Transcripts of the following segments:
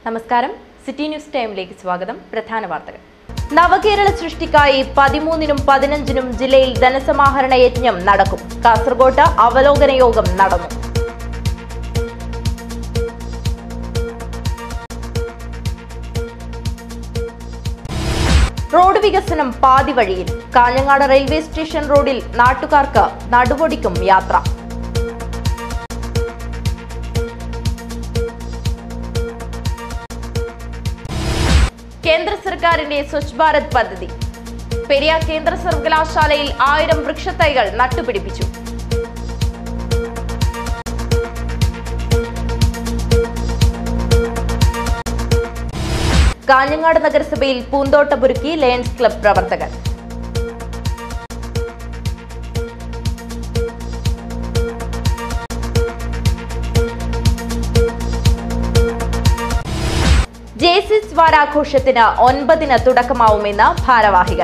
നമസ്കാരം city news ടൈമിലേക്ക് സ്വാഗതം പ്രധാന വാർത്തകൾ നവകേരള സൃഷ്ടിക്കായി പതിമൂന്നിനും പതിനഞ്ചിനും ജില്ലയിൽ ധനസമാഹരണ യജ്ഞം നടക്കും കാസർഗോട്ട് അവലോകന യോഗം നടന്നു റോഡ് വികസനം പാതി വഴിയിൽ കാഞ്ഞങ്ങാട് റെയിൽവേ സ്റ്റേഷൻ റോഡിൽ നാട്ടുകാർക്ക് നടുവൊടിക്കും യാത്ര കേന്ദ്ര സർക്കാരിന്റെ സ്വച്ഛ് ഭാരത് പദ്ധതി പെരിയാർ കേന്ദ്ര സർവകലാശാലയിൽ ആയിരം വൃക്ഷത്തൈകൾ നട്ടുപിടിപ്പിച്ചു കാഞ്ഞങ്ങാട് നഗരസഭയിൽ പൂന്തോട്ടപുരുക്കി ലയൺസ് ക്ലബ് പ്രവർത്തകർ ജേസിസ് വാരാഘോഷത്തിന് ഒൻപതിന് തുടക്കമാവുമെന്ന് ഭാരവാഹികൾ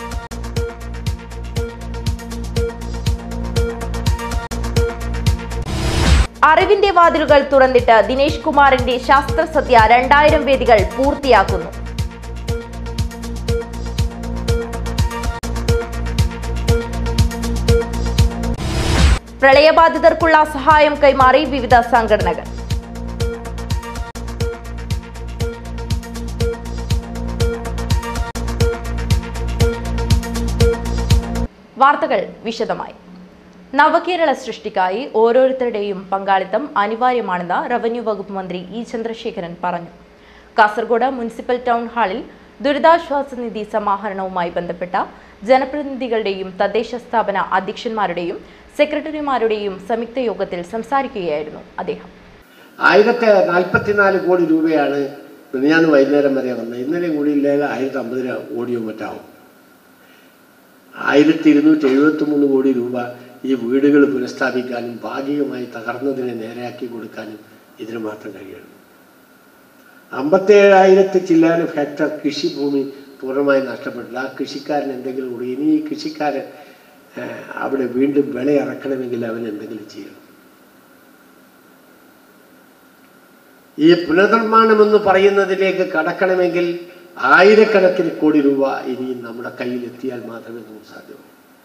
അറിവിന്റെ വാതിലുകൾ തുറന്നിട്ട് ദിനേശ് കുമാറിന്റെ ശാസ്ത്രസദ്യ രണ്ടായിരം വേദികൾ പൂർത്തിയാക്കുന്നു പ്രളയബാധിതർക്കുള്ള സഹായം കൈമാറി വിവിധ സംഘടനകൾ വാർത്തകൾ വിശദമായി നവകേരള സൃഷ്ടിക്കായി ഓരോരുത്തരുടെയും പങ്കാളിത്തം അനിവാര്യമാണെന്ന് റവന്യൂ വകുപ്പ് മന്ത്രി ഇ ചന്ദ്രശേഖരൻ പറഞ്ഞു കാസർഗോഡ് മുനിസിപ്പൽ ടൗൺ ഹാളിൽ ദുരിതാശ്വാസ നിധി സമാഹരണവുമായി ബന്ധപ്പെട്ട ജനപ്രതിനിധികളുടെയും തദ്ദേശ സ്ഥാപന അധ്യക്ഷന്മാരുടെയും സെക്രട്ടറിമാരുടെയും സംയുക്ത യോഗത്തിൽ സംസാരിക്കുകയായിരുന്നു അദ്ദേഹം ആയിരത്തി നാൽപ്പത്തിനാല് കോടി രൂപയാണ് മിനിഞ്ഞാന്ന് വൈകുന്നേരം വരെ വന്നത് ഇന്നലെ കൂടി ഇല്ലെങ്കിൽ ആയിരത്തി അമ്പത് കോടിയോ മറ്റാവും ആയിരത്തി ഇരുന്നൂറ്റി എഴുപത്തി മൂന്ന് കോടി രൂപ ഈ വീടുകൾ പുനഃസ്ഥാപിക്കാനും ഭാഗികമായി തകർന്നതിനെ നേരെയാക്കി കൊടുക്കാനും ഇതിന് മാത്രം കഴിയുള്ളൂ അമ്പത്തേഴായിരത്തി ചില്ലാനും ഹെക്ടർ കൃഷിഭൂമി പൂർണ്ണമായി നഷ്ടപ്പെട്ടില്ല ആ കൃഷിക്കാരൻ എന്തെങ്കിലും കൂടി ഇനി ഈ കൃഷിക്കാരൻ ആ, അവിടെ വീണ്ടും വിള ഇറക്കണമെങ്കിൽ അവൻ എന്തെങ്കിലും ചെയ്യണം ഈ പുനർനിർമ്മാണം എന്ന് പറയുന്നതിലേക്ക് കടക്കണമെങ്കിൽ ആയിരക്കണക്കിന് കോടി രൂപ ഇനിയും നമ്മുടെ കയ്യിൽ എത്തിയാൽ മാത്രമേ നമുക്ക് സാധ്യമാവൂ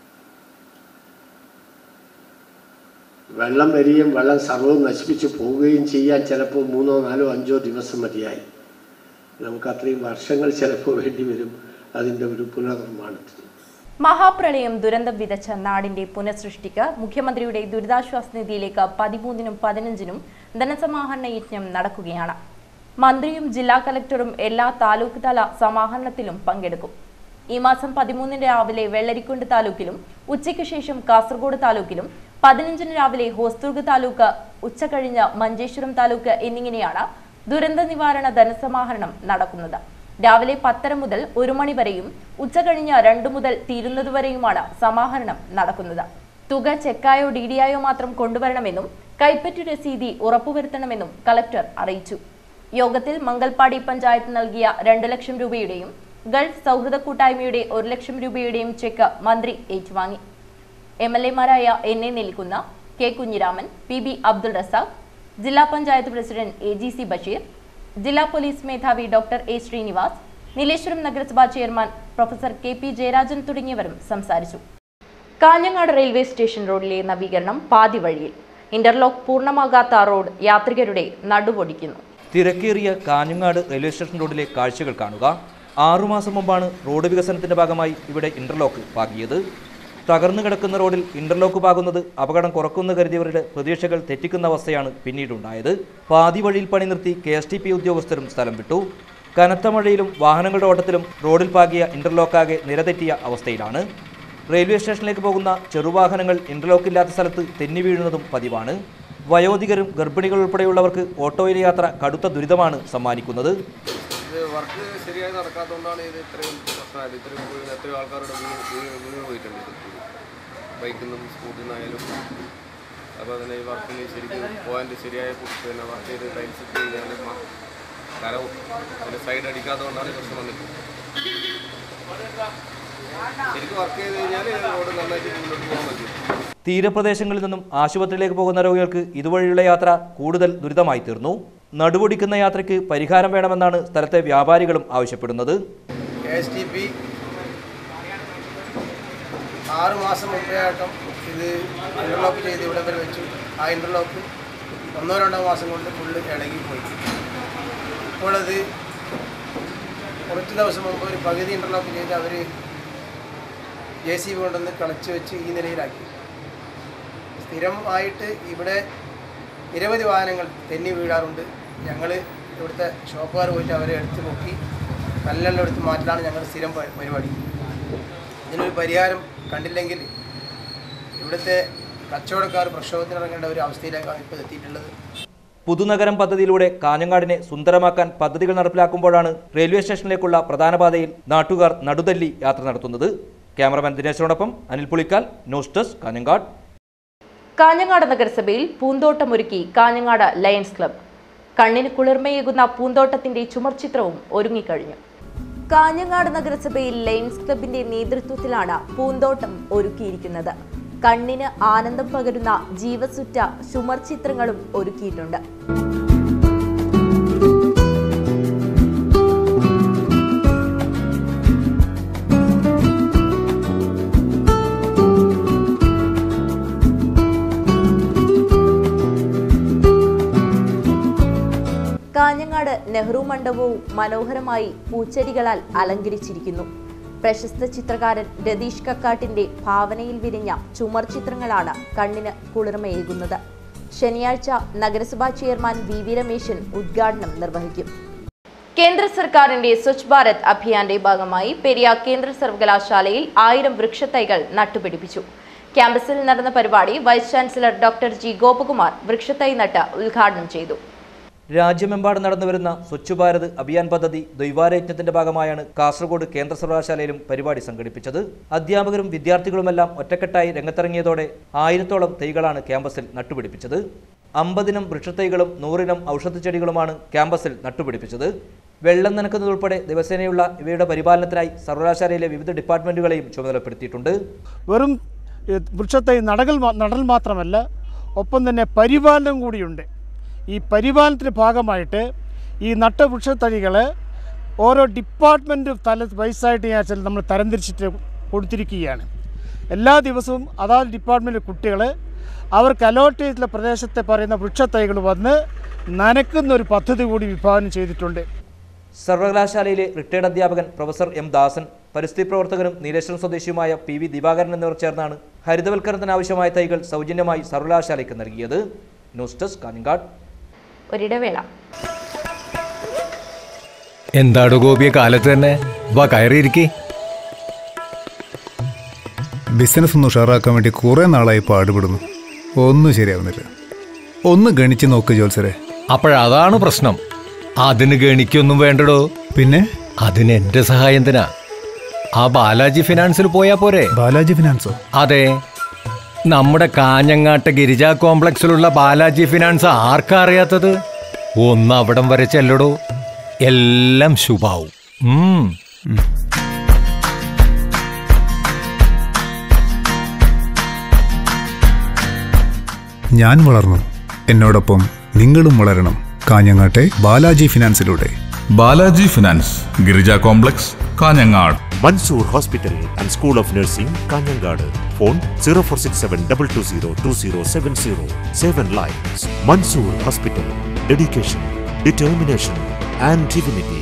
വെള്ളം വരികയും വെള്ളം സർവ്വവും നശിപ്പിച്ചു പോവുകയും ചെയ്യാൻ ചിലപ്പോൾ മൂന്നോ നാലോ അഞ്ചോ ദിവസം മതിയായി നമുക്ക് അത്രയും വർഷങ്ങൾ ചിലപ്പോൾ വേണ്ടി വരും അതിൻ്റെ ഒരു പുനർനിർമ്മാണത്തിന് മഹാപ്രളയം ദുരന്തം വിതച്ച നാടിന്റെ പുനഃസൃഷ്ടിക്ക് മുഖ്യമന്ത്രിയുടെ ദുരിതാശ്വാസ നിധിയിലേക്ക് പതിമൂന്നിനും പതിനഞ്ചിനും ധനസമാഹരണ യജ്ഞം നടക്കുകയാണ് മന്ത്രിയും ജില്ലാ കലക്ടറും എല്ലാ താലൂക്ക് തല സമാഹരണത്തിലും പങ്കെടുക്കും ഈ മാസം പതിമൂന്നിന് രാവിലെ വെള്ളരിക്കുണ്ട് താലൂക്കിലും ഉച്ചയ്ക്ക് ശേഷം കാസർഗോഡ് താലൂക്കിലും പതിനഞ്ചിന് രാവിലെ ഹോസ്ദുർഗ് താലൂക്ക് ഉച്ചകഴിഞ്ഞ് മഞ്ചേശ്വരം താലൂക്ക് എന്നിങ്ങനെയാണ് ദുരന്ത നിവാരണ ധനസമാഹരണം നടക്കുന്നത് രാവിലെ പത്തര മുതൽ ഒരു മണി വരെയും ഉച്ചകഴിഞ്ഞ് രണ്ടു മുതൽ തീരുന്നതുവരെയുമാണ് സമാഹരണം നടക്കുന്നത് തുക ചെക്കായോ ഡി ഡിയായോ മാത്രം കൊണ്ടുവരണമെന്നും കൈപ്പറ്റ് രസീതി ഉറപ്പുവരുത്തണമെന്നും കളക്ടർ അറിയിച്ചു യോഗത്തിൽ മംഗൽപാടി പഞ്ചായത്ത് നൽകിയ രണ്ട് ലക്ഷം രൂപയുടെയും ഗൾഫ് സൗഹൃദ കൂട്ടായ്മയുടെ ഒരു ലക്ഷം രൂപയുടെയും ചെക്ക് മന്ത്രി ഏറ്റുവാങ്ങി എം എൽ എമാരായ N A Nellikkunnu K Kunhiraman P B Abdul Razak ജില്ലാ panchayat president A G C Basheer ജില്ലാ പോലീസ് മേധാവി ഡോക്ടർ എ ശ്രീനിവാസ് നീലേശ്വരം നഗരസഭാ chairman professor K P Jayarajan തുടങ്ങിയവരും സംസാരിച്ചു കാഞ്ഞങ്ങാട് റെയിൽവേ സ്റ്റേഷൻ റോഡിലെ നവീകരണം പാതി വഴിയിൽ ഇന്റർലോക്ക് പൂർണ്ണമാകാത്ത റോഡ് യാത്രികരുടെ നടുവൊടിക്കുന്നു തിരക്കേറിയ കാഞ്ഞങ്ങാട് റെയിൽവേ സ്റ്റേഷൻ റോഡിലെ കാഴ്ചകൾ കാണുക ആറുമാസം മുമ്പാണ് റോഡ് വികസനത്തിന്റെ ഭാഗമായി ഇവിടെ ഇന്റർലോക്ക് പാകിയത് തകർന്നു കിടക്കുന്ന റോഡിൽ ഇന്റർലോക്ക് പാകുന്നത് അപകടം കുറക്കുമെന്ന് കരുതിയവരുടെ പ്രതീക്ഷകൾ തെറ്റിക്കുന്ന അവസ്ഥയാണ് പിന്നീടുണ്ടായത് പാതി വഴിയിൽ പണി നിർത്തി കെ എസ് ടി പി ഉദ്യോഗസ്ഥരും സ്ഥലം വിട്ടു കനത്ത മഴയിലും വാഹനങ്ങളുടെ ഓട്ടത്തിലും റോഡിൽ പാകിയ ഇന്റർലോക്കാകെ നിരതെറ്റിയ അവസ്ഥയിലാണ് റെയിൽവേ സ്റ്റേഷനിലേക്ക് പോകുന്ന ചെറുവാഹനങ്ങൾ ഇന്റർലോക്ക് ഇല്ലാത്ത സ്ഥലത്ത് തെന്നി വീഴുന്നതും പതിവാണ് വയോധികരും ഗർഭിണികൾ ഉൾപ്പെടെയുള്ളവർക്ക് ഓട്ടോയിലെ യാത്ര കടുത്ത ദുരിതമാണ് സമ്മാനിക്കുന്നത് ഇത് വർക്ക് ശരിയായി നടക്കാത്തതുകൊണ്ടാണ് ഇത് ഇത്രയും പ്രശ്നമായത് ഇത്രയും വീണ് എത്രയോ ആൾക്കാരുടെ വീണ് വീണ് വീണ് പോയിട്ടുണ്ട് ഇത് ബൈക്കിൽ നിന്നും സ്കൂട്ടിൽ നിന്നായാലും അപ്പോൾ അതിന് ഈ വർക്കിന് ശരിക്കും പോയിന്റ് ശരിയായ കു- പിന്നെ വർക്ക് ചെയ്ത് ടൈൽസ് ഇട്ട് കഴിഞ്ഞാൽ മ- കരവും പിന്നെ സൈഡ് അടിക്കാത്തതുകൊണ്ടാണ് ഈ പ്രശ്നം വന്നിട്ട് ശരിക്കും വർക്ക് ചെയ്ത് കഴിഞ്ഞാൽ റോഡ് നന്നായിട്ട് മുന്നോട്ട് പോകാൻ പറ്റും തീരപ്രദേശങ്ങളിൽ നിന്നും ആശുപത്രിയിലേക്ക് പോകുന്ന രോഗികൾക്ക് ഇതുവഴിയുള്ള യാത്ര കൂടുതൽ ദുരിതമായി തീർന്നു നടുവൊടിക്കുന്ന യാത്രയ്ക്ക് പരിഹാരം വേണമെന്നാണ് സ്ഥലത്തെ വ്യാപാരികളും ആവശ്യപ്പെടുന്നത് കെ എസ് ടി പി ആറ് മാസം മുമ്പേ ആയിട്ടും ഇത് ഇൻ്റർലോക്ക് ചെയ്ത് ഇവിടെ വരെ വെച്ചു ആ ഇൻ്റർലോക്ക് ഒന്നോ രണ്ടോ മാസം കൊണ്ട് ഫുള്ള് ഇളകിപ്പോയി ഇപ്പോൾ അത് കുറച്ച് ദിവസം മുമ്പ് ഒരു പകുതി ഇൻ്റർലോക്ക് ചെയ്ത് അവർ ജെ സി ബി കൊണ്ടുവന്ന് കളച്ച് വെച്ച് ഈ നിലയിലാക്കി സ്ഥിരമായിട്ട് ഇവിടെ നിരവധി വാഹനങ്ങൾ തെന്നി വീഴാറുണ്ട് ഞങ്ങൾ ഇവിടുത്തെ ഷോപ്പുകാർ പോയിട്ട് അവരെ എടുത്ത് പൊക്കി കല്ലെല്ലാം എടുത്ത് മാറ്റലാണ് ഞങ്ങൾ സ്ഥിരം പ- പരിപാടി ഇതിനൊരു പരിഹാരം കണ്ടില്ലെങ്കിൽ ഇവിടുത്തെ കച്ചവടക്കാർ പ്രക്ഷോഭത്തിനിറങ്ങേണ്ട ഒരു അവസ്ഥയിലേക്കാണ് ഇപ്പോൾ എത്തിയിട്ടുള്ളത് പുതുനഗരം പദ്ധതിയിലൂടെ കാഞ്ഞങ്ങാടിനെ സുന്ദരമാക്കാൻ പദ്ധതികൾ നടപ്പിലാക്കുമ്പോഴാണ് റെയിൽവേ സ്റ്റേഷനിലേക്കുള്ള പ്രധാന പാതയിൽ നാട്ടുകാർ നടുതല്ലി യാത്ര നടത്തുന്നത് ക്യാമറമാൻ ദിനേശിനോടൊപ്പം അനിൽ പുളിക്കാൽ ന്യൂസ് ഡെസ്ക് കാഞ്ഞങ്ങാട് കാഞ്ഞങ്ങാട് നഗരസഭയിൽ പൂന്തോട്ടമൊരുക്കി കാഞ്ഞങ്ങാട് ലയൺസ് ക്ലബ്ബ് കണ്ണിന് കുളിർമയേകുന്ന പൂന്തോട്ടത്തിന്റെ ചുമർചിത്രവും ഒരുങ്ങിക്കഴിഞ്ഞു കാഞ്ഞങ്ങാട് നഗരസഭയിൽ ലയൺസ് ക്ലബിന്റെ നേതൃത്വത്തിലാണ് പൂന്തോട്ടം ഒരുക്കിയിരിക്കുന്നത് കണ്ണിന് ആനന്ദം പകരുന്ന ജീവസുറ്റ ചുമർചിത്രങ്ങളും ഒരുക്കിയിട്ടുണ്ട് കാഞ്ഞങ്ങാട് നെഹ്റു മണ്ഡപവും മനോഹരമായി പൂച്ചെടികളാൽ അലങ്കരിച്ചിരിക്കുന്നു പ്രശസ്ത ചിത്രകാരൻ രതീഷ് കക്കാട്ടിന്റെ ഭാവനയിൽ വിരിഞ്ഞ ചുമർ ചിത്രങ്ങളാണ് കണ്ണിന് കുളിർമയേകുന്നത് ശനിയാഴ്ച നഗരസഭാ ചെയർമാൻ വി വി രമേശൻ ഉദ്ഘാടനം നിർവഹിക്കും കേന്ദ്ര സർക്കാരിന്റെ സ്വച്ഛ് ഭാരത് അഭിയാന്റെ ഭാഗമായി പെരിയ കേന്ദ്ര സർവകലാശാലയിൽ ആയിരം വൃക്ഷത്തൈകൾ നട്ടുപിടിപ്പിച്ചു ക്യാമ്പസിൽ നടന്ന പരിപാടി vice chancellor doctor G Gopakumar വൃക്ഷത്തൈ നട്ട് ഉദ്ഘാടനം ചെയ്തു രാജ്യമെമ്പാടും നടന്നുവരുന്ന സ്വച്ഛ് ഭാരത് അഭിയാൻ പദ്ധതി ദ്വൈവാരയജ്ഞത്തിന്റെ ഭാഗമായാണ് കാസർഗോഡ് കേന്ദ്ര സർവകലാശാലയിലും പരിപാടി സംഘടിപ്പിച്ചത് അധ്യാപകരും വിദ്യാർത്ഥികളുമെല്ലാം ഒറ്റക്കെട്ടായി രംഗത്തിറങ്ങിയതോടെ ആയിരത്തോളം തൈകളാണ് ക്യാമ്പസിൽ നട്ടുപിടിപ്പിച്ചത് അമ്പതിനം വൃക്ഷത്തൈകളും നൂറിനം ഔഷധച്ചെടികളുമാണ് ക്യാമ്പസിൽ നട്ടുപിടിപ്പിച്ചത് വെള്ളം നനക്കുന്നതുൾപ്പെടെ ദിവസേനയുള്ള ഇവയുടെ പരിപാലനത്തിനായി സർവകലാശാലയിലെ വിവിധ ഡിപ്പാർട്ട്മെന്റുകളെയും ചുമതലപ്പെടുത്തിയിട്ടുണ്ട് വെറും ഏ, വൃക്ഷത്തൈ നടകൾ മാ- നടൽ മാത്രമല്ല ഒപ്പം തന്നെ പരിപാലനം കൂടിയുണ്ട് ഈ പരിപാലനത്തിൻ്റെ ഭാഗമായിട്ട് ഈ നട്ട വൃക്ഷത്തൈകൾ ഓരോ ഡിപ്പാർട്ട്മെൻറ്റ് തല വയസ്സായിട്ട് ഞാൻ വെച്ചാൽ നമ്മൾ തരംതിരിച്ചിട്ട് കൊടുത്തിരിക്കുകയാണ് എല്ലാ ദിവസവും അതാത് ഡിപ്പാർട്ട്മെൻറ്റ് കുട്ടികൾ അവർക്ക് അലോട്ട് ചെയ്തിട്ടുള്ള പ്രദേശത്തെ പറയുന്ന വൃക്ഷത്തൈകൾ വന്ന് നനയ്ക്കുന്ന ഒരു പദ്ധതി കൂടി വിഭാവനം ചെയ്തിട്ടുണ്ട് സർവകലാശാലയിലെ റിട്ടയർഡ് അധ്യാപകൻ പ്രൊഫസർ എം ദാസൻ പരിസ്ഥിതി പ്രവർത്തകനും നീലേശ്വരം സ്വദേശിയുമായ പി വി ദിവാകരൻ എന്നിവർ ചേർന്നാണ് ഹരിതവൽക്കരണത്തിനാവശ്യമായ തൈകൾ സൗജന്യമായി സർവകലാശാലയ്ക്ക് നൽകിയത് ന്യൂസ് ഡെസ്ക് കാഞ്ഞങ്ങാട് ഒരിടവേള എന്താടോ ഗോപിയെ കാലത്ത് തന്നെ വാ കയറിയിരിക്കേ ബിസിനസ് ഒന്ന് ഉഷാറാക്കാൻ വേണ്ടി കുറേ നാളായി പാടുപെടുന്നു ഒന്നും ശരിയാവുന്നില്ല ഒന്ന് ഗണിച്ച് നോക്ക് ജോത്സരെ അപ്പോഴതാണ് പ്രശ്നം അതിന് ഗണിക്കൊന്നും വേണ്ടടോ പിന്നെ അതിന് എന്റെ സഹായം എന്തിനാ ആ ബാലാജി ഫിനാൻസിൽ പോയാ പോരെ ബാലാജി ഫിനാൻസോ അതെ നമ്മുടെ കാഞ്ഞങ്ങാട്ട് ഗിരിജ കോംപ്ലക്സിലുള്ള ബാലാജി ഫിനാൻസ് ആർക്കാ അറിയാത്തത് ഒന്ന് അവിടം വരെ ചെല്ലടോ എല്ലാം ശുഭാവും ഉം ഞാൻ വളർന്നു എന്നോടൊപ്പം നിങ്ങളും വളരണം കാഞ്ഞങ്ങാട്ടെ ബാലാജി ഫിനാൻസിലൂടെ Balaji Finance Girija Complex Kanhangad Mansoor Hospital and School of Nursing Kanhangad phone zero four six seven double two zero two zero seven zero seven lines Mansoor Hospital dedication determination and divinity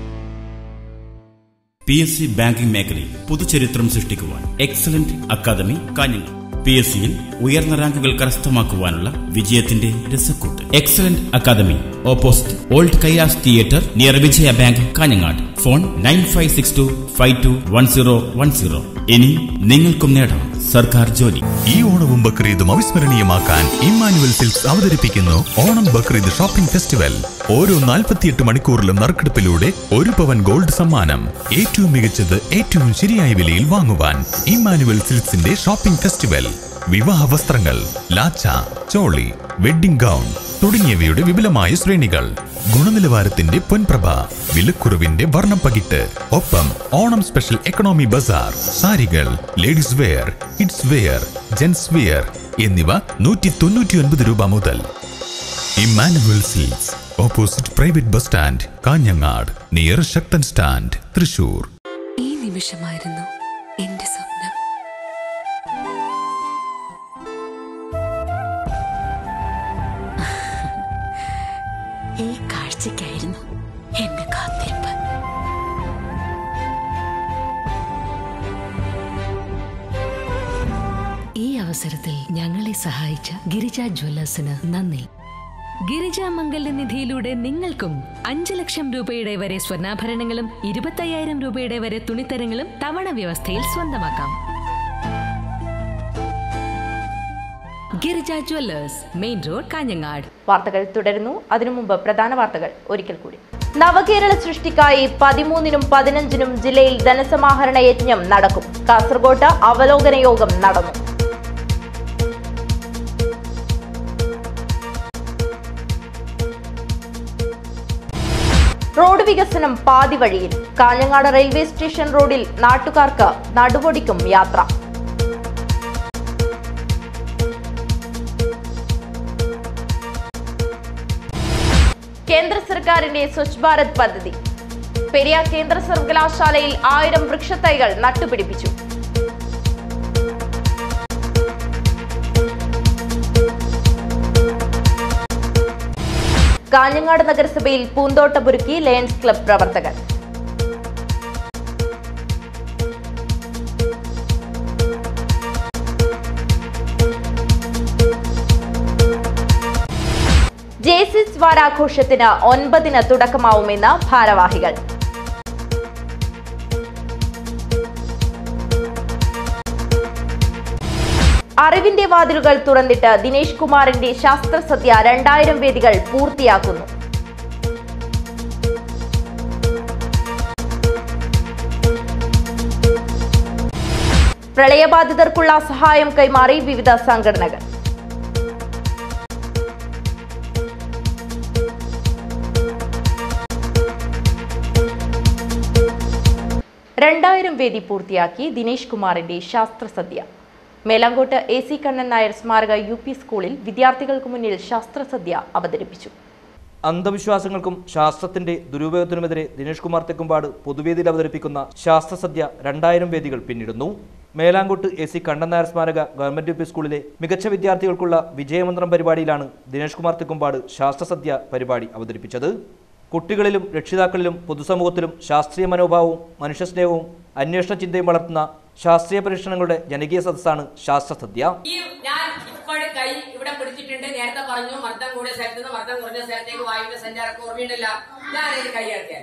P S C banking മേഖലയിൽ പുതുചരിത്രം സൃഷ്ടിക്കുവാൻ Excellent Academy Kanhangad P S സിയിൽ ഉയർന്ന റാങ്കുകൾ കരസ്ഥമാക്കുവാനുള്ള വിജയത്തിന്റെ രസക്കൂട്ട് Excellent Academy opposite old Kailas Theatre near Vijaya Bank Kanhangad phone nine five six two five two one zero one zero ഇനി നിങ്ങൾക്കും നേടാം സർക്കാർ ജോലി ഈ ഓണവും ബക്രീദും അവിസ്മരണീയമാക്കാൻ ഇമ്മാനുവൽ സിൽക്സ് അവതരിപ്പിക്കുന്നു ഓണം ബക്രീദ് ഷോപ്പിംഗ് ഫെസ്റ്റിവൽ ഓരോ നാൽപ്പത്തിയെട്ട് മണിക്കൂറിലും നറുക്കെടുപ്പിലൂടെ ഒരു പവൻ ഗോൾഡ് സമ്മാനം ഏറ്റവും മികച്ചത് ഏറ്റവും ശരിയായ വിലയിൽ വാങ്ങുവാൻ ഇമ്മാനുവൽ സിൽക്സിന്റെ ഷോപ്പിംഗ് ഫെസ്റ്റിവൽ വിവാഹ വസ്ത്രങ്ങൾ ലാച്ച ചോളി വെഡിംഗ് ഗൗൺ തുടങ്ങിയവയുടെ വിപുലമായ ശ്രേണികൾ ഗുണനിലവാരത്തിന്റെ പൊൻപ്രഭ വിലക്കുറവിന്റെ വർണ്ണപ്പകിട്ട് ഒപ്പം ഓണം സ്പെഷ്യൽ എക്കണോമി ബസാർ സാരികൾ ladies wear kids wear gents wear എന്നിവ നൂറ്റി തൊണ്ണൂറ്റി ഒൻപത് രൂപ മുതൽ Emmanuel Silks opposite private bus stand Kanhangad near Sakthan stand Thrissur ഈ നിമിഷമായിരുന്നു എന്റെ സ്വപ്നം ഈ കാഴ്ചയ്ക്കായിരുന്നു എന്റെ കാത്തിരിപ്പ് ഈ അവസരത്തിൽ ഞങ്ങളെ സഹായിച്ച ഗിരിജ ജ്വല്ലേഴ്സിന് നന്ദി ഗിരിജ മംഗല്യ നിധിയിലൂടെ നിങ്ങൾക്കും അഞ്ച് ലക്ഷം രൂപയുടെ വരെ സ്വർണ്ണാഭരണങ്ങളും ഇരുപത്തയ്യായിരം രൂപയുടെ വരെ തുണിത്തരങ്ങളും തവണ വ്യവസ്ഥയിൽ സ്വന്തമാക്കാം Girija Jewellers main road Kanhangad വാർത്തകൾ തുടരുന്നു അതിനു മുമ്പ് പ്രധാന വാർത്തകൾ ഒരിക്കൽ കൂടി നവകേരള സൃഷ്ടിക്കായി പതിമൂന്നിനും പതിനഞ്ചിനും ജില്ലയിൽ ധനസമാഹരണ യജ്ഞം നടക്കും കാസർഗോഡ് അവലോകന യോഗം നടന്നു റോഡ് വികസനം പാതി വഴിയിൽ കാഞ്ഞങ്ങാട് റെയിൽവേ സ്റ്റേഷൻ റോഡിൽ നാട്ടുകാർക്ക് നടുവൊടിക്കും യാത്ര കേന്ദ്ര സർക്കാരിന്റെ സ്വച്ഛ് ഭാരത് പദ്ധതി പെരിയാർ കേന്ദ്ര സർവകലാശാലയിൽ ആയിരം വൃക്ഷത്തൈകൾ നട്ടുപിടിപ്പിച്ചു കാഞ്ഞങ്ങാട് നഗരസഭയിൽ പൂന്തോട്ടപുരുക്കി ലയൺസ് ക്ലബ് പ്രവർത്തകർ ജേസിസ് വാരാഘോഷത്തിന് ഒൻപതിന് തുടക്കമാവുമെന്ന് ഭാരവാഹികൾ അറിവിന്റെ വാതിലുകൾ തുറന്നിട്ട് ദിനേശ് കുമാറിന്റെ ശാസ്ത്രസദ്യ രണ്ടായിരം വേദികൾ പൂർത്തിയാക്കുന്നു പ്രളയബാധിതർക്കുള്ള സഹായം കൈമാറി വിവിധ സംഘടനകൾ രണ്ടായിരം വേദി പൂർത്തിയാക്കി ദിനേശ് കുമാറിന്റെ ശാസ്ത്രസദ്യ മേലാങ്കോട്ട് എ സി കണ്ണൻ നായർ സ്മാരക യു പി സ്കൂളിൽ വിദ്യാർത്ഥികൾക്ക് മുന്നിൽ ശാസ്ത്രസദ്യ അവതരിപ്പിച്ചു അന്ധവിശ്വാസങ്ങൾക്കും ശാസ്ത്രത്തിന്റെ ദുരുപയോഗത്തിനുമെതിരെ ദിനേഷ് കുമാർ തെക്കുംപാട് പൊതുവേദിയിൽ അവതരിപ്പിക്കുന്ന ശാസ്ത്രസദ്യ രണ്ടായിരം വേദികൾ പിന്നിടുന്നു മേലാങ്കോട്ട് എ സി കണ്ണൻ നായർ സ്മാരക ഗവൺമെന്റ് യു പി സ്കൂളിലെ മികച്ച വിദ്യാർത്ഥികൾക്കുള്ള വിജയമന്ത്രം പരിപാടിയിലാണ് ദിനേഷ് കുമാർ തെക്കുംപാട് ശാസ്ത്രസദ്യ പരിപാടി അവതരിപ്പിച്ചത് കുട്ടികളിലും രക്ഷിതാക്കളിലും പൊതുസമൂഹത്തിലും ശാസ്ത്രീയ മനോഭാവവും മനുഷ്യസ്നേഹവും അന്വേഷണ ചിന്തയും വളർത്തുന്ന ശാസ്ത്രീയ പരീക്ഷണങ്ങളുടെ ജനകീയ സദസ്സാണ് ശാസ്ത്രസദ്യ ഈ ഞാൻ ഇപ്പോൾ കൈ ഇവിടെ പിടിച്ചിട്ടുണ്ട് നേരത്തെ പറഞ്ഞു മർദ്ദം കൂടിയ സ്ഥലത്ത് നിന്ന് മർദ്ദം കുറഞ്ഞ സ്ഥലത്തേക്ക് വായുവിന്റെ സഞ്ചാരമൊക്കെ ഓർമ്മയുണ്ടല്ല ഞാൻ ഇത് കൈ ഇറക്കിയാൽ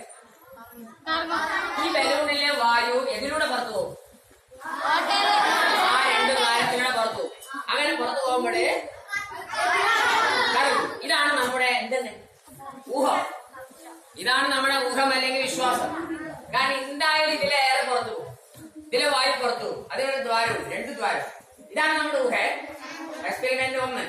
ഈ ബലൂണിലെ വായു എതിലൂടെ പുറത്തു പോകും ആ രണ്ട് കാര്യത്തിലൂടെ പുറത്തു പോകും അങ്ങനെ പുറത്തു പോകുമ്പോഴേ കറങ്ങും. ഇതാണ് നമ്മുടെ എന്തെന്ന് ഊഹം ഇതാണ് നമ്മുടെ ഊഹം അല്ലെങ്കിൽ വിശ്വാസം കാരണം എന്തായാലും ഇതിലെ ഏറെ പുറത്തു പോകും ഇതിലെ വായു പുറത്തു പോകും അതിനൊരു ദ്വാരവും രണ്ട് ദ്വാരം ഇതാണ് നമ്മുടെ ഊഹ എക്സ്പെരിമെന്റ് ഒന്ന്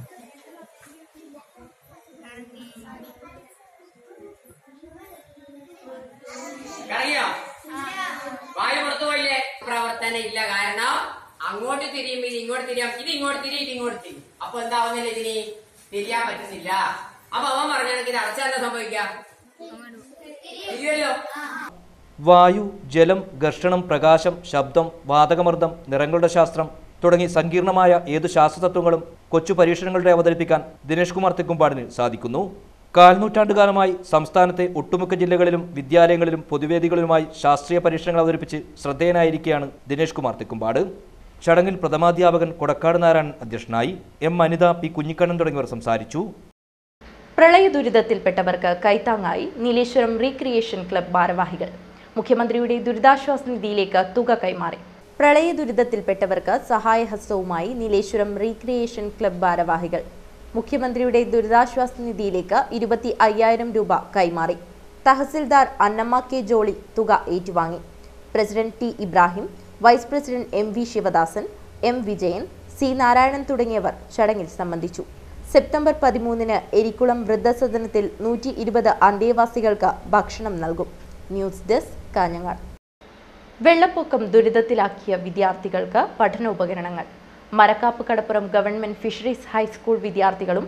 കറങ്ങിയോ വായു പുറത്തു പോയില്ലേ പ്രവർത്തനം ഇല്ല കാരണം അങ്ങോട്ട് തിരിയുമ്പോ ഇത് ഇങ്ങോട്ട് തിരിയാം ഇത് ഇങ്ങോട്ട് തിരിയും ഇത് ഇങ്ങോട്ട് തിരിയും അപ്പൊ എന്താവുന്നില്ല ഇതിന് തിരിയാൻ പറ്റുന്നില്ല അപ്പൊ അവൻ പറഞ്ഞാണെങ്കിൽ ഇത് അടച്ചാൽ എന്താ സംഭവിക്കാം തിരിയുമല്ലോ വായു ജലം ഘർഷണം പ്രകാശം ശബ്ദം വാതകമർദ്ദം നിറങ്ങളുടെ ശാസ്ത്രം തുടങ്ങി സങ്കീർണമായ ഏതു ശാസ്ത്രതത്വങ്ങളും കൊച്ചു പരീക്ഷണങ്ങളുടെ അവതരിപ്പിക്കാൻ ദിനേഷ് കുമാർ തെക്കുംപാടിന് സാധിക്കുന്നു കാൽനൂറ്റാണ്ടുകാലമായി സംസ്ഥാനത്തെ ഒട്ടുമിക്ക ജില്ലകളിലും വിദ്യാലയങ്ങളിലും പൊതുവേദികളിലുമായി ശാസ്ത്രീയ പരീക്ഷണങ്ങൾ അവതരിപ്പിച്ച് ശ്രദ്ധേയനായിരിക്കെയാണ് ദിനേഷ് കുമാർ തെക്കുംപാട് ചടങ്ങിൽ പ്രഥമാധ്യാപകൻ കൊടക്കാട് നാരായണൻ അധ്യക്ഷനായി എം അനിത പി കുഞ്ഞിക്കണ്ണൻ തുടങ്ങിയവർ സംസാരിച്ചു പ്രളയ ദുരിതത്തിൽപ്പെട്ടവർക്ക് കൈത്താങ്ങായി നീലേശ്വരം റീക്രിയേഷൻ ക്ലബ് ഭാരവാഹികൾ മുഖ്യമന്ത്രിയുടെ ദുരിതാശ്വാസ നിധിയിലേക്ക് തുക കൈമാറി പ്രളയ ദുരിതത്തിൽപ്പെട്ടവർക്ക് സഹായഹസ്തവുമായി നീലേശ്വരം റീക്രിയേഷൻ ക്ലബ് ഭാരവാഹികൾ മുഖ്യമന്ത്രിയുടെ ദുരിതാശ്വാസ നിധിയിലേക്ക് ഇരുപത്തി അയ്യായിരം രൂപ കൈമാറി തഹസിൽദാർ അന്നമ്മ കെ ജോളി തുക ഏറ്റുവാങ്ങി president T Ibrahim vice president M V Sivadasan M Vijayan C Narayanan തുടങ്ങിയവർ ചടങ്ങിൽ സംബന്ധിച്ചു സെപ്റ്റംബർ പതിമൂന്നിന് എരിക്കുളം വൃദ്ധസദനത്തിൽ നൂറ്റി ഇരുപത് അന്തേവാസികൾക്ക് ഭക്ഷണം നൽകും ന്യൂസ് ഡെസ്ക് കാഞ്ഞങ്ങാട് വെള്ളപ്പൊക്കം ദുരിതത്തിലാക്കിയ വിദ്യാർത്ഥികൾക്ക് പഠനോപകരണങ്ങൾ Marakkap Kadappuram government fisheries high school വിദ്യാർത്ഥികളും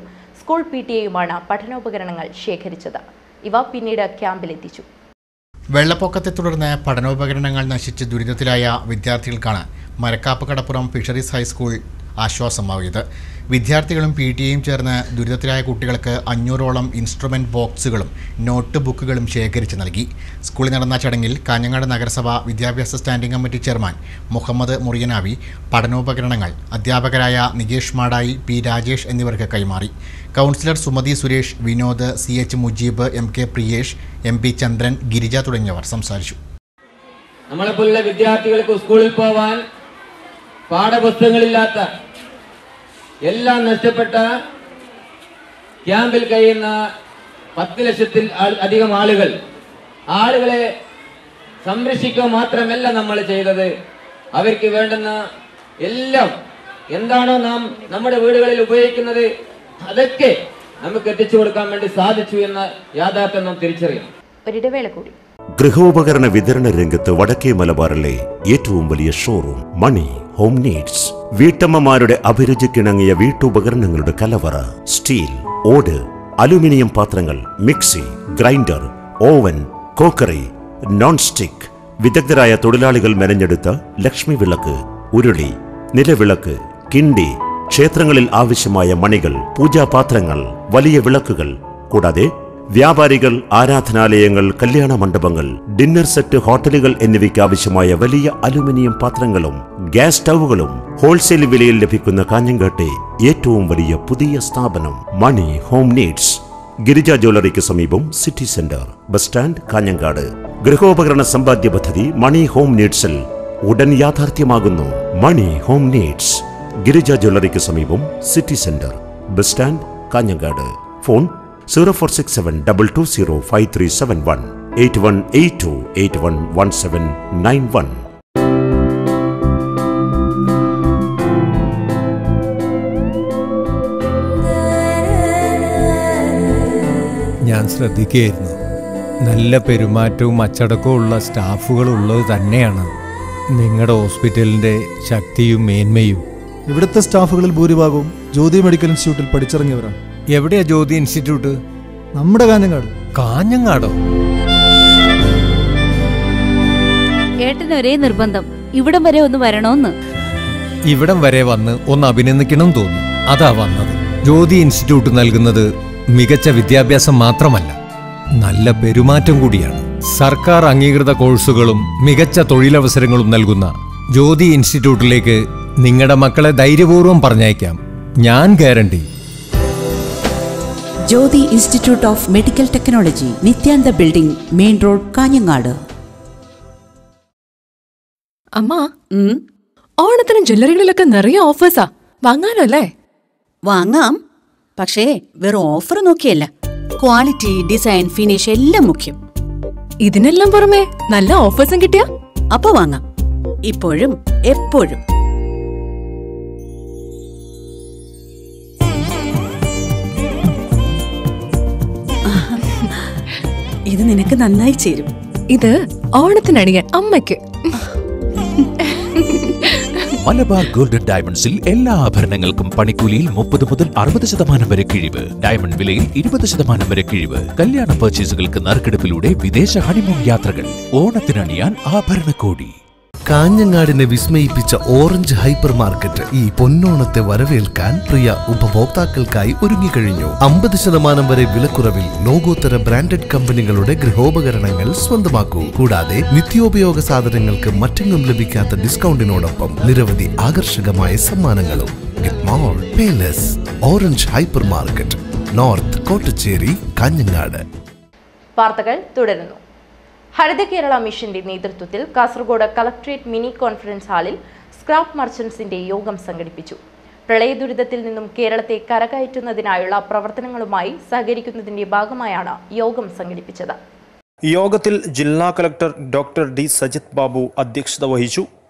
സ്കൂൾ പി ടി എയുമാണ് പഠനോപകരണങ്ങൾ ശേഖരിച്ചത് ഇവ പിന്നീട് ക്യാമ്പിലെത്തിച്ചു വെള്ളപ്പൊക്കത്തെ തുടർന്ന് പഠനോപകരണങ്ങൾ നശിച്ച് ദുരിതത്തിലായ വിദ്യാർത്ഥികൾക്കാണ് മരക്കാപ്പ് കടപ്പുറം ഫിഷറീസ് ഹൈസ്കൂൾ ആശ്വാസമായത് വിദ്യാർത്ഥികളും പി ടി എയും ചേർന്ന് ദുരിതത്തിലായ കുട്ടികൾക്ക് അഞ്ഞൂറോളം ഇൻസ്ട്രുമെന്റ് ബോക്സുകളും നോട്ട് ബുക്കുകളും ശേഖരിച്ച് നൽകി സ്കൂളിൽ നടന്ന ചടങ്ങിൽ കാഞ്ഞങ്ങാട് നഗരസഭ വിദ്യാഭ്യാസ standing committee chairman Muhammad Muriyanavi പഠനോപകരണങ്ങൾ അധ്യാപകരായ നികേഷ് മാടായി പി രാജേഷ് എന്നിവർക്ക് കൈമാറി councillor Sumathi Suresh Vinod C H Mujeeb M K Priyesh M P Chandran Girija തുടങ്ങിയവർ സംസാരിച്ചു നമ്മളെപ്പോലുള്ള വിദ്യാർത്ഥികൾക്ക് സ്കൂളിൽ പോവാൻ പാഠപുസ്തകങ്ങളില്ലാത്ത എല്ലാം നഷ്ടപ്പെട്ട ക്യാമ്പിൽ കഴിയുന്ന പത്ത് ലക്ഷത്തിൽ ആൾ- അധികം ആളുകൾ ആളുകളെ സംരക്ഷിക്കുക മാത്രമല്ല നമ്മൾ ചെയ്തത് അവർക്ക് വേണ്ടുന്ന എല്ലാം എന്താണോ നാം നമ്മുടെ വീടുകളിൽ ഉപയോഗിക്കുന്നത് അതൊക്കെ നമുക്ക് എത്തിച്ചു കൊടുക്കാൻ വേണ്ടി സാധിച്ചു എന്ന യാഥാർത്ഥ്യം നാം തിരിച്ചറിയണം ഒരിടവേള കൂടി ഗൃഹോപകരണ വിതരണ രംഗത്ത് വടക്കേ മലബാറിലെ ഏറ്റവും വലിയ ഷോറൂം മണി ഹോം നീഡ്സ് വീട്ടമ്മമാരുടെ അഭിരുചിക്കിണങ്ങിയ വീട്ടുപകരണങ്ങളുടെ കലവറ സ്റ്റീൽ ഓട് അലുമിനിയം പാത്രങ്ങൾ mixie grinder oven crockery non stick വിദഗ്ധരായ തൊഴിലാളികൾ മെനഞ്ഞെടുത്ത ലക്ഷ്മി വിളക്ക് ഉരുളി നിലവിളക്ക് കിണ്ടി ക്ഷേത്രങ്ങളിൽ ആവശ്യമായ മണികൾ പൂജാപാത്രങ്ങൾ വലിയ വിളക്കുകൾ കൂടാതെ വ്യാപാരികൾ ആരാധനാലയങ്ങൾ കല്യാണ മണ്ഡപങ്ങൾ ഡിന്നർ സെറ്റ് ഹോട്ടലുകൾ എന്നിവയ്ക്ക് ആവശ്യമായ വലിയ അലുമിനിയം പാത്രങ്ങളും ഗ്യാസ് സ്റ്റൗവുകളും ഹോൾസെയിൽ വിലയിൽ ലഭിക്കുന്ന കാഞ്ഞങ്കാട്ടെ ഏറ്റവും വലിയ പുതിയ സ്ഥാപനം മണി ഹോം നീഡ്സ് ഗിരിജ ജ്വല്ലറിക്ക് സമീപം city centre bus stand Kanhangad ഗൃഹോപകരണ സമ്പാദ്യ പദ്ധതി മണി ഹോം നീഡ്സിൽ ഉടൻ യാഥാർത്ഥ്യമാകുന്നു മണി ഹോം നീഡ്സ് ഗിരിജ ജ്വല്ലറിക്ക് സമീപം city centre bus stand Kanhangad phone zero four six seven double two zero five three seven one eight one eight two eight one one seven nine one ഞാൻ ശ്രദ്ധിക്കുകയായിരുന്നു നല്ല പെരുമാറ്റവും അച്ചടക്കവും ഉള്ള സ്റ്റാഫുകൾ ഉള്ളത് തന്നെയാണ് നിങ്ങളുടെ ഹോസ്പിറ്റലിൻ്റെ ശക്തിയും മേന്മയും ഇവിടുത്തെ സ്റ്റാഫുകളിൽ ഭൂരിഭാഗവും ജ്യോതി മെഡിക്കൽ ഇൻസ്റ്റിറ്റ്യൂട്ടിൽ പഠിച്ചിറങ്ങിയവരാണ് എവിടെയാ ജ്യോതി ഇൻസ്റ്റിറ്റ്യൂട്ട് നമ്മുടെ കാഞ്ഞങ്ങാട് കാഞ്ഞങ്ങാടോ ഏട്ടന് ഒരേ നിർബന്ധം ഇവിടം വരെ ഒന്ന് വരണോന്ന് ഇവിടം വരെ വന്ന് ഒന്ന് അഭിനന്ദിക്കണം തോന്നി അതാ വന്നത് ജ്യോതി ഇൻസ്റ്റിറ്റ്യൂട്ട് നൽകുന്നത് മികച്ച വിദ്യാഭ്യാസം മാത്രമല്ല നല്ല പെരുമാറ്റം കൂടിയാണ് സർക്കാർ അംഗീകൃത കോഴ്സുകളും മികച്ച തൊഴിലവസരങ്ങളും നൽകുന്ന ജ്യോതി ഇൻസ്റ്റിറ്റ്യൂട്ടിലേക്ക് നിങ്ങളുടെ മക്കളെ ധൈര്യപൂർവ്വം പറഞ്ഞയക്കാം ഞാൻ guarantee Jyothi Institute of Medical Technology Nithyananda building main road Kanhangad അമ്മ ഓണത്തിന് ജ്വല്ലറികളിലൊക്കെ നിറയെ ഓഫേഴ്സാ വാങ്ങാലോ അല്ലേ വാങ്ങാം പക്ഷേ വെറും ഓഫർ നോക്കിയല്ല ക്വാളിറ്റി ഡിസൈൻ ഫിനിഷ് എല്ലാം മുഖ്യം ഇതിനെല്ലാം പുറമെ നല്ല ഓഫേഴ്സും കിട്ടിയാ അപ്പൊ വാങ്ങാം ഇപ്പോഴും എപ്പോഴും ഇത് നിനക്ക് നന്നായി ചേരും ഇത് ഓണത്തിനണിയാൻ അമ്മയ്ക്ക് മലബാർ ഗോൾഡൻ ഡയമണ്ട്സിൽ എല്ലാ ആഭരണങ്ങൾക്കും പണിക്കൂലിയിൽ മുപ്പത് മുതൽ അറുപത് ശതമാനം വരെ കിഴിവ് ഡയമണ്ട് വിലയിൽ ഇരുപത് ശതമാനം വരെ കിഴിവ് കല്യാണ പർച്ചേസുകൾക്ക് നറുക്കെടുപ്പിലൂടെ വിദേശ ഹണിമൂൺ യാത്രകൾ ഓണത്തിനണിയാൻ ആഭരണക്കോടി കാഞ്ഞങ്ങാടിനെ വിസ്മയിപ്പിച്ച ഓറഞ്ച് ഹൈപ്പർ മാർക്കറ്റ് ഈ പൊന്നോണത്തെ വരവേൽക്കാൻ പ്രിയ ഉപഭോക്താക്കൾക്കായി ഒരുങ്ങിക്കഴിഞ്ഞു അമ്പത് ശതമാനം വരെ വിലക്കുറവിൽ ലോകോത്തര ബ്രാൻഡഡ് കമ്പനികളുടെ ഗൃഹോപകരണങ്ങൾ സ്വന്തമാക്കൂ കൂടാതെ നിത്യോപയോഗ സാധനങ്ങൾക്ക് മറ്റെങ്ങും ലഭിക്കാത്ത ഡിസ്കൗണ്ടിനോടൊപ്പം നിരവധി ആകർഷകമായ സമ്മാനങ്ങളും get more pay less Orange hypermarket north Kottachery Kanhangad വാർത്തകൾ തുടരുന്നു ഹരിത കേരള മിഷന്റെ നേതൃത്വത്തിൽ കാസർഗോഡ് കളക്ട്രേറ്റ് മിനി കോൺഫറൻസ് ഹാളിൽ സ്ക്രാപ്പ് മർച്ചന്റ്സിന്റെ യോഗം സംഘടിപ്പിച്ചു പ്രളയ ദുരിതത്തിൽ നിന്നും കേരളത്തെ കരകയറ്റുന്നതിനായുള്ള പ്രവർത്തനങ്ങളുമായി സഹകരിക്കുന്നതിന്റെ ഭാഗമായാണ് യോഗം സംഘടിപ്പിച്ചത് യോഗത്തിൽ ജില്ലാ collector doctor D Sajith Babu അധ്യക്ഷത വഹിച്ചു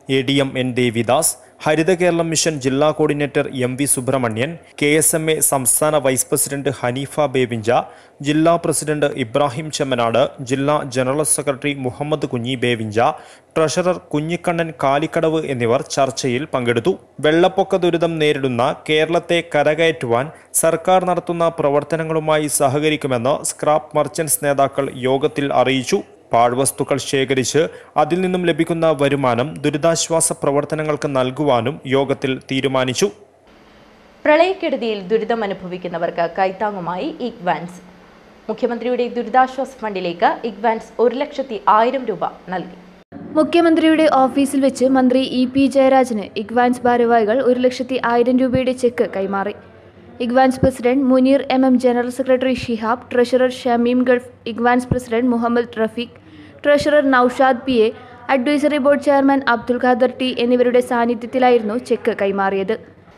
A D M N Devidas Haritha Keralam mission ജില്ലാ coordinator M V Subrahmanian K S M A സംസ്ഥാന വൈസ് പ്രസിഡന്റ് ഹനീഫ ബേബിഞ്ച ജില്ലാ പ്രസിഡന്റ് ഇബ്രാഹിം ചെമ്മനാട് ജില്ലാ ജനറൽ സെക്രട്ടറി മുഹമ്മദ് കുഞ്ഞി ബേവിഞ്ച ട്രഷറർ കുഞ്ഞിക്കണ്ണൻ കാലിക്കടവ് എന്നിവർ ചർച്ചയിൽ പങ്കെടുത്തു വെള്ളപ്പൊക്ക ദുരിതം നേരിടുന്ന കേരളത്തെ കരകയറ്റുവാൻ സർക്കാർ നടത്തുന്ന പ്രവർത്തനങ്ങളുമായി സഹകരിക്കുമെന്ന് സ്ക്രാപ്പ് മർച്ചന്റ്സ് നേതാക്കൾ യോഗത്തിൽ അറിയിച്ചു പാഴ്വസ്തുക്കൾ ശേഖരിച്ച് അതിൽ നിന്നും ലഭിക്കുന്ന വരുമാനം ദുരിതാശ്വാസ പ്രവർത്തനങ്ങൾക്ക് നൽകുവാനും യോഗത്തിൽ തീരുമാനിച്ചു പ്രളയക്കെടുതിയിൽ ദുരിതമനുഭവിക്കുന്നവർക്ക് കൈത്താങ്ങുമായി ഇഗ്വാൻസ് മുഖ്യമന്ത്രിയുടെ ദുരിതാശ്വാസ ഫണ്ടിലേക്ക് ഇഗ്വാൻസ് ഒരു ലക്ഷത്തി ആയിരം രൂപ നൽകി മുഖ്യമന്ത്രിയുടെ ഓഫീസിൽ വെച്ച് മന്ത്രി ഇ പി ജയരാജന് ഇഗ്വാൻസ് ഭാരവാഹികൾ ഒരു ലക്ഷത്തി ആയിരം രൂപയുടെ ചെക്ക് കൈമാറി ഇഗ്വാൻസ് president Muneer M M general secretary Shihab treasurer Shameem Gulf ഇഗ്വാൻസ് president Muhammad Rafeeq treasurer Noushad P A advisory board chairman Abdul Khader T എന്നിവരുടെ സാന്നിധ്യത്തിലായിരുന്നു ചെക്ക് കൈമാറിയത്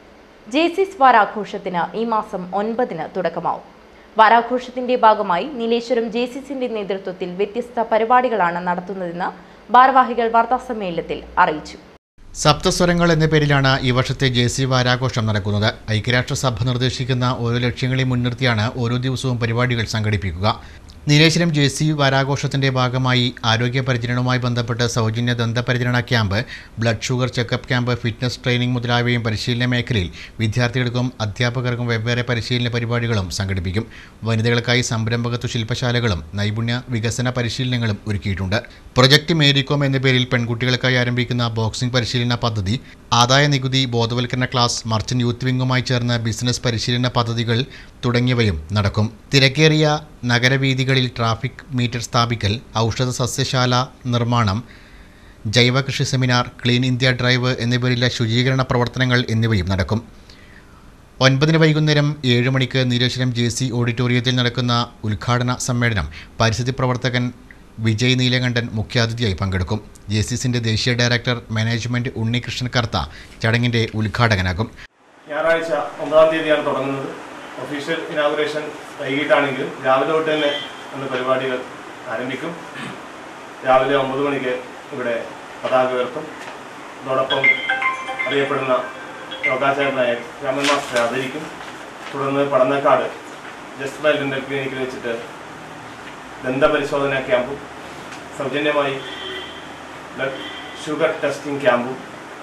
ജേസിസ് വാരാഘോഷത്തിന് ഈ മാസം ഒൻപതിന് തുടക്കമാവും വാരാഘോഷത്തിന്റെ ഭാഗമായി നീലേശ്വരം ജേസിസിന്റെ നേതൃത്വത്തിൽ വ്യത്യസ്ത പരിപാടികളാണ് നടത്തുന്നതെന്ന് ഭാരവാഹികൾ വാർത്താസമ്മേളനത്തിൽ അറിയിച്ചു സപ്തസ്വരങ്ങൾ എന്ന പേരിലാണ് ഈ വർഷത്തെ ജെ സി വാരാഘോഷം നടക്കുന്നത് ഐക്യരാഷ്ട്രസഭ നിർദ്ദേശിക്കുന്ന ഓരോ ലക്ഷ്യങ്ങളെ മുൻനിർത്തിയാണ് ഓരോ ദിവസവും പരിപാടികൾ സംഘടിപ്പിക്കുക നീലേശ്വരം ജെ സി വാരാഘോഷത്തിന്റെ ഭാഗമായി ആരോഗ്യ പരിചരണവുമായി ബന്ധപ്പെട്ട് സൗജന്യ ദന്തപരിചരണ camp blood sugar checkup camp fitness training മുതലായവയും പരിശീലന മേഖലയിൽ വിദ്യാർത്ഥികൾക്കും അധ്യാപകർക്കും വെവ്വേറെ പരിശീലന പരിപാടികളും സംഘടിപ്പിക്കും വനിതകൾക്കായി സംരംഭകത്വ ശില്പശാലകളും നൈപുണ്യ വികസന പരിശീലനങ്ങളും ഒരുക്കിയിട്ടുണ്ട് പ്രൊജക്ട് മേരികോം എന്ന പേരിൽ പെൺകുട്ടികൾക്കായി ആരംഭിക്കുന്ന ബോക്സിംഗ് പരിശീലന പദ്ധതി ആദായ നികുതി ബോധവൽക്കരണ ക്ലാസ് മർച്ചന്റ് യൂത്ത് വിങ്ങുമായി ചേർന്ന് ബിസിനസ് പരിശീലന പദ്ധതികൾ തുടങ്ങിയവയും നടക്കും തിരക്കേറിയ നഗരവീഥികളിൽ ട്രാഫിക് മീറ്റർ സ്ഥാപിക്കൽ ഔഷധ സസ്യശാല നിർമ്മാണം ജൈവ കൃഷി സെമിനാർ ക്ലീൻ ഇന്ത്യ ഡ്രൈവ് എന്നിവയിലെ ശുചീകരണ പ്രവർത്തനങ്ങൾ എന്നിവയും നടക്കും ഒൻപതിന് വൈകുന്നേരം ഏഴ് മണിക്ക് നീലേശ്വരം ജെ സി ഓഡിറ്റോറിയത്തിൽ നടക്കുന്ന ഉദ്ഘാടന സമ്മേളനം പരിസ്ഥിതി പ്രവർത്തകൻ വിജയ് നീലകണ്ഠൻ മുഖ്യാതിഥിയായി പങ്കെടുക്കും ജെ സിസിൻ്റെ ദേശീയ ഡയറക്ടർ മാനേജ്മെൻറ്റ് ഉണ്ണികൃഷ്ണൻ കർത്ത ചടങ്ങിൻ്റെ ഉദ്ഘാടകനാകും ഞായറാഴ്ച ഒമ്പതാം തീയതിയാണ് തുടങ്ങുന്നത് ഒഫീഷ്യൽ ഇനാഗുറേഷൻ വൈകിട്ടാണെങ്കിലും രാവിലെ തൊട്ട് തന്നെ അന്ന് പരിപാടികൾ ആരംഭിക്കും രാവിലെ ഒമ്പത് മണിക്ക് ഇവിടെ പതാക ഉയർത്തും അതോടൊപ്പം അറിയപ്പെടുന്ന യോഗാചാര്യനായ രാമൻ മാസ്റ്ററെ ആദരിക്കും തുടർന്ന് പടന്നക്കാട് ജസ്റ്റ് ബൈ ഡെന്റൽ ക്ലിനിക്കിൽ വെച്ചിട്ട് ദന്തപരിശോധന ക്യാമ്പും സൗജന്യമായി ബ്ലഡ് ഷുഗർ ടെസ്റ്റിംഗ് ക്യാമ്പും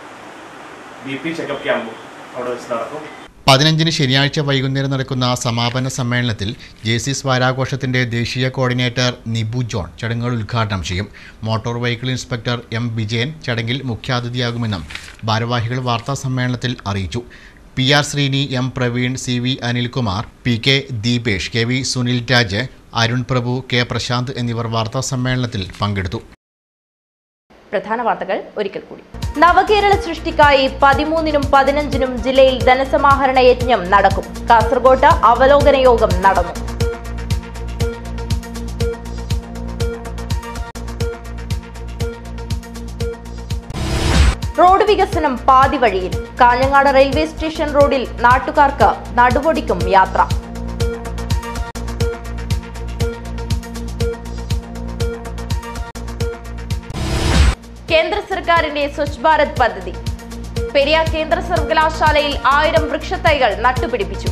ബി പി ചെക്കപ്പ് ക്യാമ്പും അവിടെ വെച്ച് നടക്കും പതിനഞ്ചിന് ശനിയാഴ്ച വൈകുന്നേരം നടക്കുന്ന സമാപന സമ്മേളനത്തിൽ ജേസിസ് വാരാഘോഷത്തിന്റെ ദേശീയ കോർഡിനേറ്റർ നിബു ജോൺ ചടങ്ങുകൾ ഉദ്ഘാടനം ചെയ്യും motor vehicle inspector M Vijayan ചടങ്ങിൽ മുഖ്യാതിഥിയാകുമെന്നും ഭാരവാഹികൾ വാർത്താ സമ്മേളനത്തിൽ അറിയിച്ചു P R Sreeni M Praveen C V Anilkumar P K Deepesh K V Sunil Raj Arun Prabhu K Prasanth എന്നിവർ വാർത്താ സമ്മേളനത്തിൽ പങ്കെടുത്തു പ്രധാന വാർത്തകൾ ഒരിക്കൽ കൂടി നവകേരള സൃഷ്ടിക്കായി പതിമൂന്നിനും പതിനഞ്ചിനും ജില്ലയിൽ ധനസമാഹരണ യജ്ഞം നടക്കും കാസർഗോട്ട് അവലോകന യോഗം നടന്നു റോഡ് വികസനം പാതി വഴിയിൽ കാഞ്ഞങ്ങാട് റെയിൽവേ സ്റ്റേഷൻ റോഡിൽ നാട്ടുകാർക്ക് നടുവൊടിക്കും യാത്ര കേന്ദ്ര സർക്കാരിന്റെ സ്വച്ഛ് ഭാരത് പദ്ധതി പെരിയാർ കേന്ദ്ര സർവകലാശാലയിൽ ആയിരം വൃക്ഷത്തൈകൾ നട്ടുപിടിപ്പിച്ചു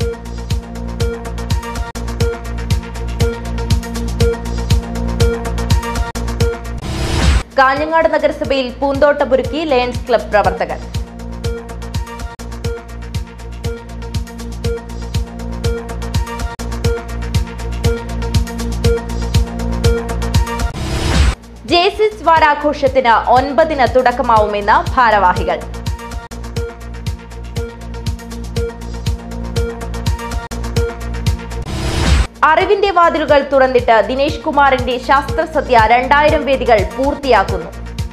കാഞ്ഞങ്ങാട് നഗരസഭയിൽ പൂന്തോട്ടമൊരുക്കി ലയൺസ് ക്ലബ് പ്രവർത്തകർ ജേസിസ് വാരാഘോഷത്തിന് ഒൻപതിന് തുടക്കമാവുമെന്ന് ഭാരവാഹികൾ അറിവിന്റെ വാതിലുകൾ തുറന്നിട്ട് ദിനേശ് കുമാറിന്റെ ശാസ്ത്രസദ്യ രണ്ടായിരം വേദികൾ പൂർത്തിയാക്കുന്നു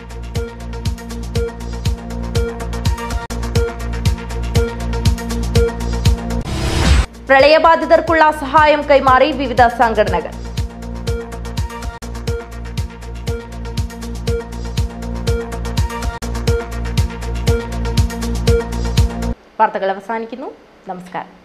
പ്രളയബാധിതർക്കുള്ള സഹായം കൈമാറി വിവിധ സംഘടനകൾ വാർത്തകൾ അവസാനിക്കുന്നു നമസ്കാരം